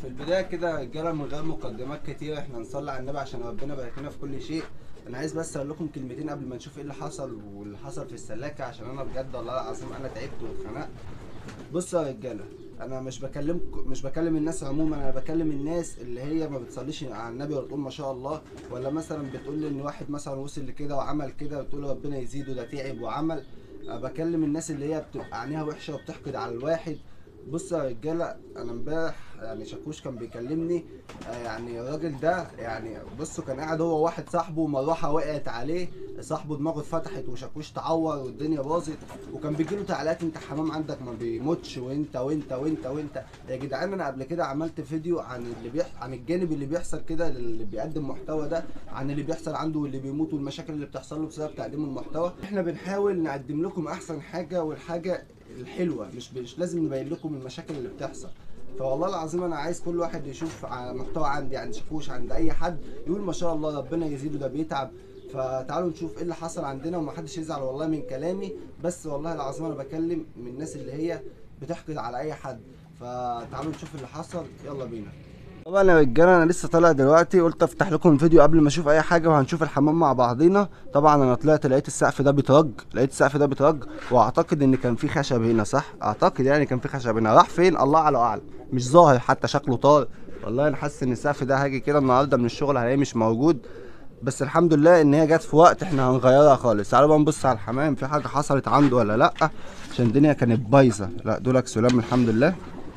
في البدايه كده يا رجاله من غير مقدمات كتير احنا نصلي على النبي عشان ربنا يبارك لنا في كل شيء انا عايز بس اقول لكم كلمتين قبل ما نشوف ايه اللي حصل واللي حصل في السلاكه عشان انا بجد والله العظيم انا تعبت واتخنقت بصوا يا رجاله انا مش بكلم مش بكلم الناس عموما انا بكلم الناس اللي هي ما بتصليش على النبي ولا تقول ما شاء الله ولا مثلا بتقول لي ان واحد مثلا وصل لكده وعمل كده وتقول ربنا يزيده ده تعب وعمل أنا بكلم الناس اللي هي بتبقى عينيها وحشه وبتحقد على الواحد بص يا رجاله انا امبارح يعني شاكوش كان بيكلمني آه، يعني الراجل ده يعني بصوا كان قاعد هو واحد صاحبه مروحه وقعت عليه صاحبه دماغه اتفتحت وشاكوش تعور والدنيا باظت وكان بيجي له تعليقات انت حمام عندك ما بيموتش وانت وانت وانت وانت يا جدعان انا قبل كده عملت فيديو عن اللي بيح... عن الجانب اللي بيحصل كده اللي بيقدم محتوى ده عن اللي بيحصل عنده واللي بيموت والمشاكل اللي بتحصل له بسبب تقديم المحتوى احنا بنحاول نقدم لكم احسن حاجه والحاجه الحلوه مش مش لازم نبين لكم المشاكل اللي بتحصل فوالله العظيم انا عايز كل واحد يشوف ع- محتوى عندي عند شاكوش عند اي حد يقول ما شاء الله ربنا يزيده ده بيتعب فتعالوا نشوف ايه اللي حصل عندنا ومحدش يزعل والله من كلامي بس والله العظيم انا بكلم من الناس اللي هي بتحقد على اي حد فتعالوا نشوف اللي حصل يلا بينا طبعا يا رجاله انا لسه طالع دلوقتي قلت افتح لكم الفيديو قبل ما اشوف اي حاجه وهنشوف الحمام مع بعضينا طبعا انا طلعت لقيت السقف ده بيترج لقيت السقف ده بيترج واعتقد ان كان في خشب هنا صح اعتقد يعني كان في خشب هنا راح فين الله على اعلم مش ظاهر حتى شكله طار والله انا حاسس ان السقف ده هاجي كده النهارده من الشغل هلاقيه مش موجود بس الحمد لله ان هي جت في وقت احنا هنغيرها خالص تعالوا بقى نبص على الحمام في حاجه حصلت عنده ولا لا عشان الدنيا كانت بايظه لا دولك سلام الحمد لله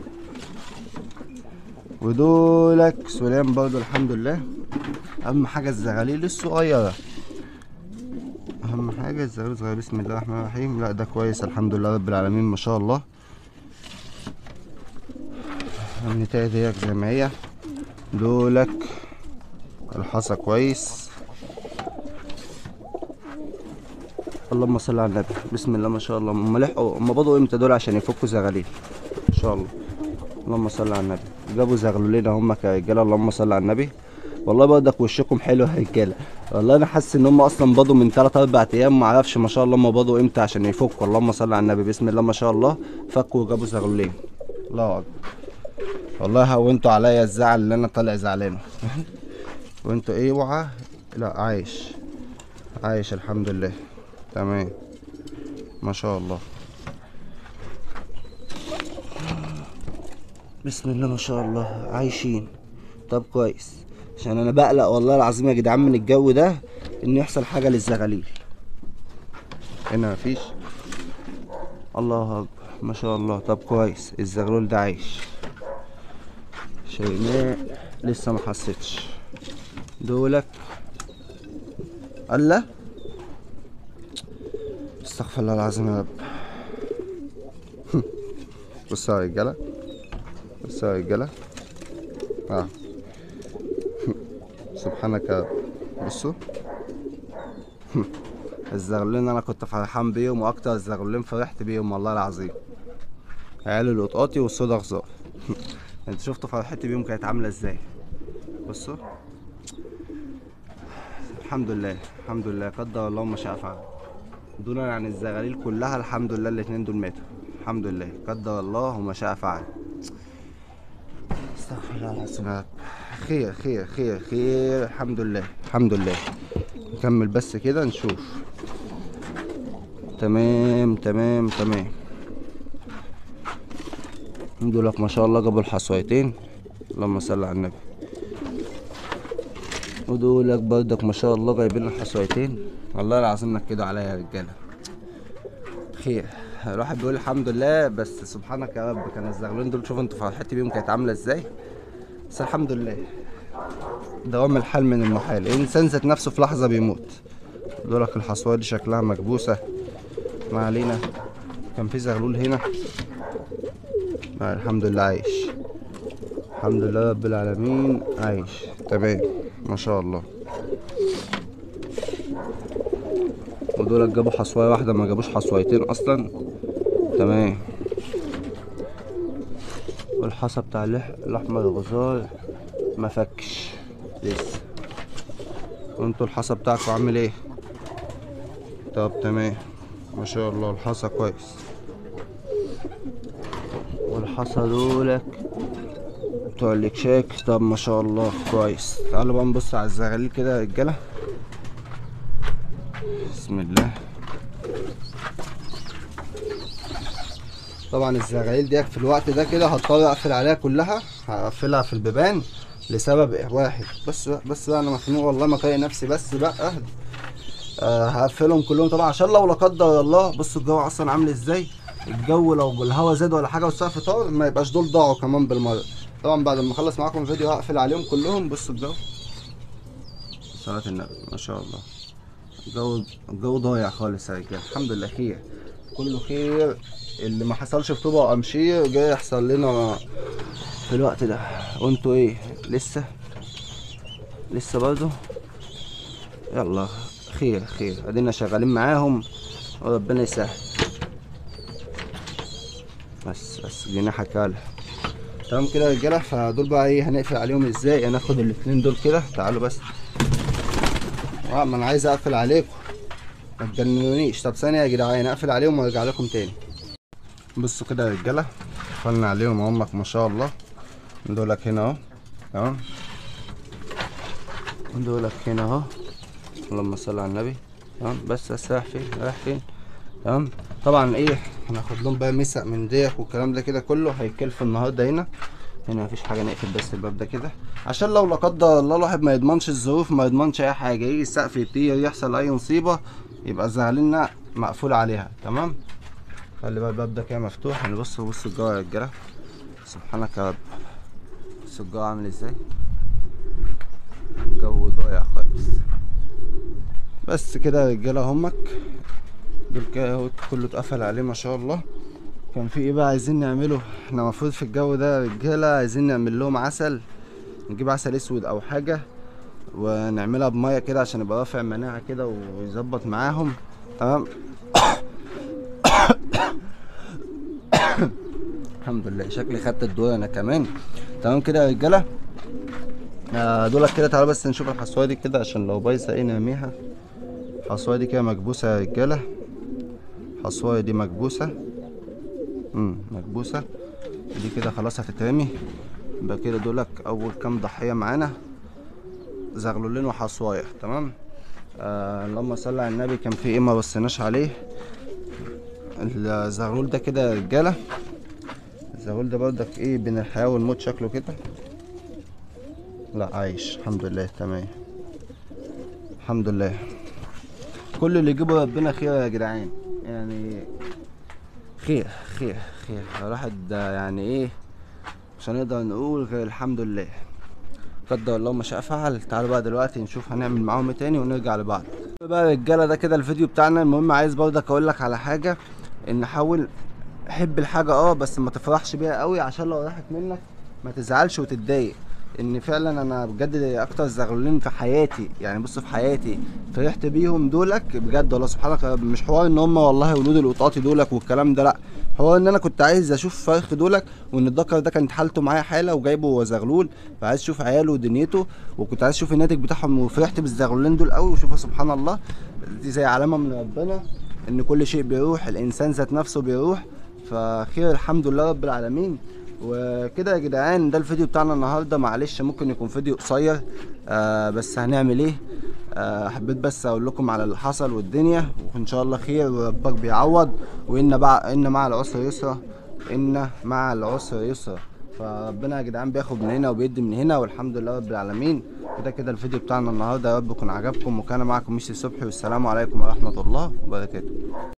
ودولك سلام برضو الحمد لله اهم حاجه الزغاليل الصغيره اهم حاجه الزغاليل الصغيره بسم الله الرحمن الرحيم لا ده كويس الحمد لله رب العالمين ما شاء الله النتاية ديك زي ما هي دولك الحصى كويس اللهم صل على النبي بسم الله ما شاء الله هم لحقوا هم بدوا امتى دول عشان يفكوا زغاليل ان شاء الله اللهم صل على النبي جابوا زغلولين هم كرجاله اللهم صل على النبي والله برضك وشكم حلو يا رجاله والله انا حاسس ان هم اصلا بضوا من 3 4 ايام ما اعرفش ما شاء الله هم بضوا امتى عشان يفكوا اللهم صل على النبي بسم الله ما شاء الله فكوا وجابوا زغلولين الله اكبر والله هونتوا عليا الزعل اللي انا طالع زعلانه وانتوا ايه اوعى لا عايش عايش الحمد لله تمام ما شاء الله بسم الله ما شاء الله عايشين طب كويس عشان انا بقلق والله العظيم يا جدعان من الجو ده ان يحصل حاجه للزغاليل هنا مفيش الله اكبر ما شاء الله طب كويس الزغلول ده عايش شيماء لسه ما حسيتش دولك الله استغفر الله العظيم يا رب بصوا يا رجاله بصوا يا رجاله اه سبحانك يا رب بصوا الزغلولين انا كنت فرحان بيهم واكتر الزغلولين فرحت بيهم والله العظيم عيال القطاطي والصدى غزار انت شفتوا فرحتي بيهم كانت عامله ازاي بصوا الحمد لله الحمد لله قدر الله ما شاء فعل دونا عن الزغاليل كلها الحمد لله الاتنين دول ماتوا الحمد لله قدر الله وما شاء فعل استغفر الله العظيم يا رب. خير خير خير خير الحمد لله الحمد لله نكمل بس كده نشوف تمام تمام تمام دولك ما شاء الله جابوا الحصويتين اللهم صل على النبي ودولك برضك ما شاء الله جايبين الحصويتين والله العظيم نكدوا عليا يا رجاله خير الواحد بيقول الحمد لله بس سبحانك يا رب كان الزغلول دول شوفوا انتوا فرحتي بيهم كانت عامله ازاي بس الحمد لله دوام الحال من المحال الانسان ذات نفسه في لحظه بيموت دولك الحصويه دي شكلها مكبوسه ما علينا كان في زغلول هنا آه الحمد لله عايش الحمد لله رب العالمين عايش تمام ما شاء الله ودول جابوا حصوايه واحده ما جابوش حصوايتين اصلا تمام والحصى بتاع اللح... الاحمر الغزال ما فكش لسه وانتوا الحصى بتاعكم عامل ايه طب تمام ما شاء الله الحصى كويس والحصى دولك بتوع الاكشاك طب ما شاء الله كويس تعالوا بقى نبص على الزغاليل كده يا رجاله بسم الله طبعا الزغاليل ديت في الوقت ده كده هضطر اقفل عليها كلها هقفلها في البيبان لسبب واحد بس بقى بس بقى انا مخنوق والله ما طايق نفسي بس بقى اهدى آه هقفلهم كلهم طبعا عشان لو لا قدر الله بصوا الجو اصلا عامل ازاي الجو لو الهوا زاد ولا حاجه والسقف طار ما يبقاش دول ضاعوا كمان بالمره طبعا بعد ما اخلص معاكم الفيديو هقفل عليهم كلهم بصوا الجو صلاة النبي ما شاء الله الجو الجو ضايع خالص يا رجاله الحمد لله خير كله خير اللي ما حصلش في طوبة وامشير جاي يحصل لنا في الوقت ده وانتوا ايه لسه لسه برضه يلا خير خير ادينا شغالين معاهم وربنا يسهل بس بس جناحك يالا تمام كده يا رجاله فدول بقى ايه هنقفل عليهم ازاي هناخد الاتنين دول كده تعالوا بس اه ما انا عايز اقفل عليكم ما تجننونيش طب ثانيه يا جدعان اقفل عليهم وارجع لكم تاني بصوا كده يا رجاله قفلنا عليهم اهمك ما شاء الله دولك هنا اهو تمام دولك هنا اهو اللهم صل على النبي تمام بس بس رايح فين رايح فين تمام طبعا ايه هناخد لهم بقى مسق من ديك والكلام ده كده كله هيتكلف النهارده هنا هنا مفيش حاجه نقفل بس الباب ده كده عشان لو لا قدر الله الواحد ما يضمنش الظروف ما يضمنش اي حاجه يجي السقف يطير يحصل اي مصيبه يبقى زعلنا مقفول عليها تمام خلي بقى الباب ده كده مفتوح نبص بص الجو يا رجاله سبحانك يا رب بص الجو عامل ازاي الجو ضايع خالص بس كده يا رجاله همك دول كده اهو كله اتقفل عليه ما شاء الله كان في ايه بقى عايزين نعمله احنا المفروض في الجو ده يا رجاله عايزين نعمل لهم عسل نجيب عسل اسود او حاجه ونعملها بميه كده عشان يبقى رافع مناعه كده ويظبط معاهم تمام الحمد لله شكلي خدت الدور انا كمان تمام كده يا رجاله آه دولت كده تعالوا بس نشوف الحصوايه دي كده عشان لو بايظه ايه نرميها الحصوايه دي كده مكبوسه يا رجاله الحصوايه دي مكبوسه امم مكبوسه دي كده خلاص هتترمي يبقى كده دولك اول كام ضحيه معانا زغلولين وحصوايه تمام آه اللهم صل على النبي كان في ايه ما بصيناش عليه الزغلول ده كده يا رجاله الزغلول ده برضك ايه بين الحياه والموت شكله كده لا عايش الحمد لله تمام الحمد لله كل اللي يجيبه ربنا خير يا جدعان يعني خير خير خير الواحد يعني ايه مش هنقدر نقول غير الحمد لله قدر الله ما شاء فعل تعالوا بقى دلوقتي نشوف هنعمل معاهم ايه تاني ونرجع لبعض بقى يا رجاله ده كده الفيديو بتاعنا المهم عايز برضك اقول لك على حاجه ان حاول حب الحاجه اه بس ما تفرحش بيها قوي عشان لو راحت منك ما تزعلش وتتضايق ان فعلا انا بجد اكتر زغلولين في حياتي يعني بص في حياتي فرحت بيهم دولك بجد والله سبحانك يا رب مش حوار ان هم والله ولود القطاطي دولك والكلام ده لا حوار ان انا كنت عايز اشوف فرخ دولك وان الذكر ده كانت حالته معايا حاله وجايبه هو زغلول فعايز اشوف عياله ودنيته وكنت عايز اشوف الناتج بتاعهم وفرحت بالزغلولين دول قوي وشوفوا سبحان الله دي زي علامه من ربنا ان كل شيء بيروح الانسان ذات نفسه بيروح فخير الحمد لله رب العالمين وكده يا جدعان ده الفيديو بتاعنا النهارده معلش ممكن يكون فيديو قصير آه بس هنعمل ايه آه حبيت بس اقول لكم على اللي حصل والدنيا وان شاء الله خير وربك بيعوض وان بقى ان مع العسر يسرا ان مع العسر يسرا فربنا يا جدعان بياخد من هنا وبيدي من هنا والحمد لله رب العالمين وده كده الفيديو بتاعنا النهارده يا رب يكون عجبكم وكان معكم ميسي صبحي والسلام عليكم ورحمه الله وبركاته